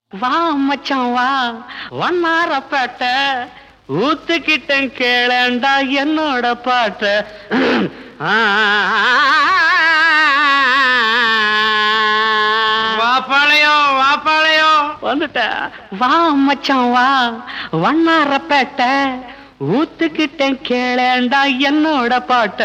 வா மச்சான் வா வண்ணாரப்பேட்டை ஊத்துக்கிட்டேன் கேளண்டா என்னோட பாட்ட வாப்பாளையம் வாப்பாளையம் வந்துட்ட வா மச்சான் வா வண்ணாரப்பேட்டை ஊத்துக்கிட்டேன் கேளண்டா என்னோட பாட்ட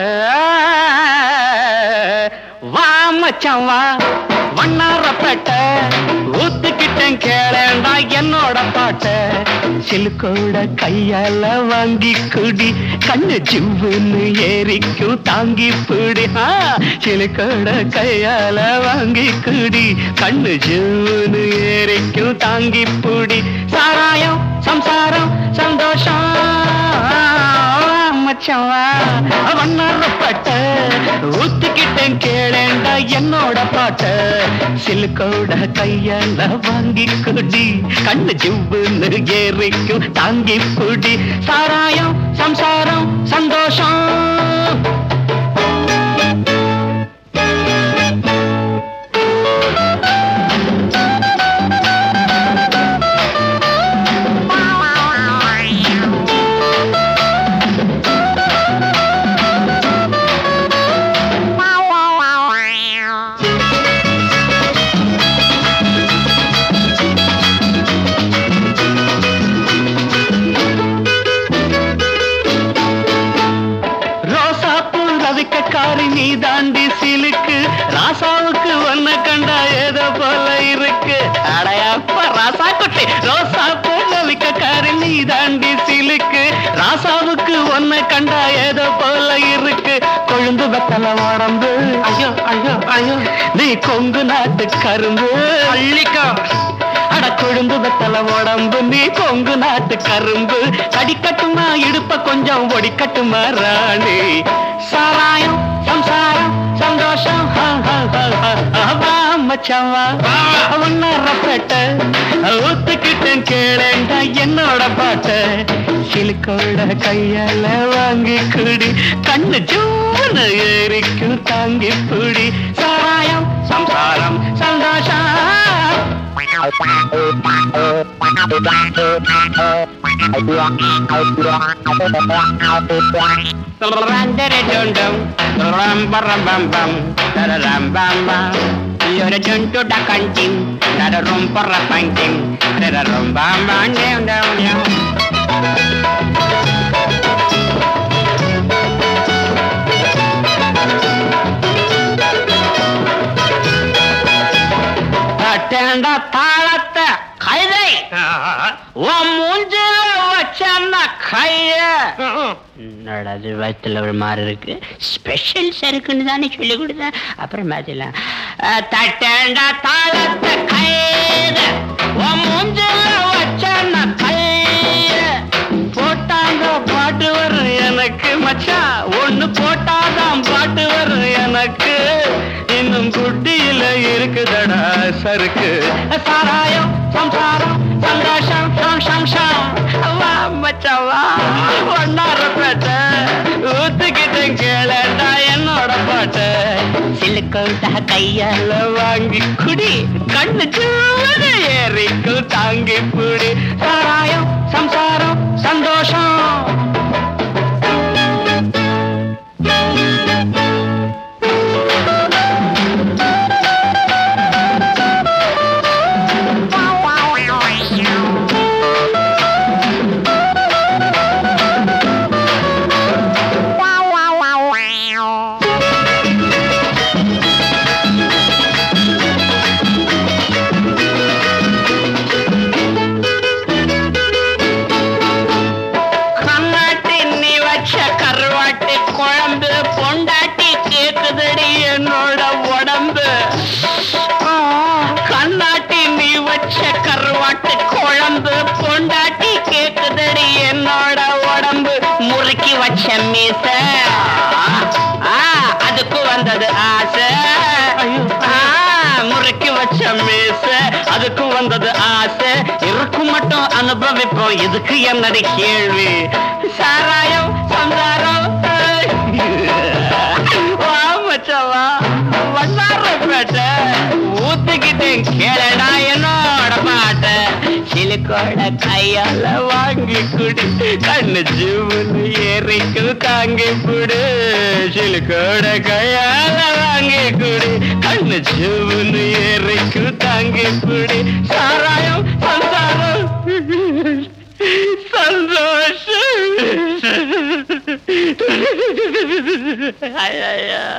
வா மச்சான் வா வண்ணாரப்பேட்டை ஊத்துக்கிட்டேன் கேளண்டா என்னோட பாட்ட சிலுக்கோட கையால வாங்கி குடி கண்ணு ஜிவ்வுன்னு ஏறிக்கும் தாங்கி பிடி ஆ, சிலுக்கோட கையால வாங்கி குடி கண்ணு ஜிவ்வுன்னு ஏறிக்கும் தாங்கி பிடி சாராயம் சம்சாரம் சந்தோஷம் மச்சான் வா வண்ணாரப்பட்ட ஊத்துக்கிட்டேன் கேளேண்டா என்னோட பாட்ட சிலுக்கோட கையால வாங்கி குடி கண்ணு ஜிவ்வுன்னு ஏறிக்கும் தாங்கி புடி சாராயம் சம்சாரம் சந்தோஷம் ரோசாப்பூ ரவிக்கக்காரி நீ தாண்டி சிலுக்கு ராசாவுக்கு ஒன்ன கண்டா ஏதோ போல இருக்கு அடையப்ப ராசா குட்டி ரோசாப்பூ ரவிக்கக்காரி நீ தாண்டி சிலுக்கு ராசாவுக்கு ஒன்ன கண்டா ஏதோ போல இருக்கு கொழுந்து வெத்தல உடம்பு ஐயோ ஐயோ ஐயோ நீ கொங்கு நாட்டு கரும்பு அள்ளிக்கா அட கொழுந்து வெத்தல உடம்பு நீ கொங்கு நாட்டு கரும்பு கடிக்கட்டுமா இடுப்ப கொஞ்சம் ஒடிக்கட்டுமா ராணி சாராயம் சம்சாரம் சந்தோஷம் ஹா, ஹா, ஹா, ஹா. ஆ, வா மச்சான் வா வா, வா. ஒன்னாரப்பட்ட ஊத்துக்கிட்டேன் கேளேண்டா என்னோட பாட்ட சிலுக்கோட கையால வாங்கி குடி கண்ணு ஜூன்னு ஏறிக்கும் தாங்கி புடி சாராயம் சம்சாரம் சந்தோஷம் Randeredundum, rambarambambam, dararambambam. You're a junto da cantim, dararumparrapantim, dararumbambam, down, down, down. தட்டேண்டா தாளத்தை கைதை உன் மூஞ்சில வச்ச கைய என்னடா இது வயிற்றுல ஒரு மாதிரி இருக்கு ஸ்பெஷல் சருக்குன்னு தானே சொல்லி கொடுத்தேன் அப்புறம் மாத்திடலாம் அஹ், தட்டேண்டா தாளத்தை கைத உன் மூஞ்சில வச்ச கைய போட்டாங்க பாட்டு வரும் எனக்கு மச்சான் ஒண்ணு போட்டாதான் பாட்டு வரும் எனக்கு இன்னும் குட்டியில இருக்குதடா சருக்கு சாராயம் சம்சாரம் சந்தோஷம் ஷம் ஷம் ஷம் வா மச்சான் வா ஒன்னாரப்பேட்ட ஊத்துக்கிட்டு கேளடா என்னோட பாட்ட சிலுக்கோட்டா கையால வாங்கி குடி கண்ணு சூடு ஏறிக்கு தாங்கி புடி சாராயம் சம்சாரம் சந்தோஷம் கண்ணாட்டி நீ வச்ச கருவாட்டி குழம்பு பொண்டாட்டி கேக்குதடி என்னோட உடம்பு ஆ, கண்ணாட்டி நீ வச்ச கருவாட்டு குழம்பு பொண்டாட்டி கேக்குதடி என்னோட உடம்பு முறுக்கி வச்ச மீச ஆ, அதுக்கு வந்தது ஆசை ஆ, முறுக்கி வச்ச மீச அதுக்கு வந்தது ஆசை இருக்கும் மட்டும் அனுபவிப்போம் இதுக்கு என்னடி கேள்வி சாராயம் சந்தாரம் வா மச்சவா வண்ணாரப்பேட்டை ஊத்திக்கிட்டேன் கேளடா என்னோட பாட்ட சிலுக்கோட கையால வாங்கி குடி கண்ணு ஜீவனு ஏறிக்கும் தாங்கி புடு சிலுக்கோட கையால வாங்கி குடி கண்ணு ஜீவனு ஏறிக்கும் தாங்கி புடி சாராயம் சந்தாரம் சந்தோஷம் ஐயா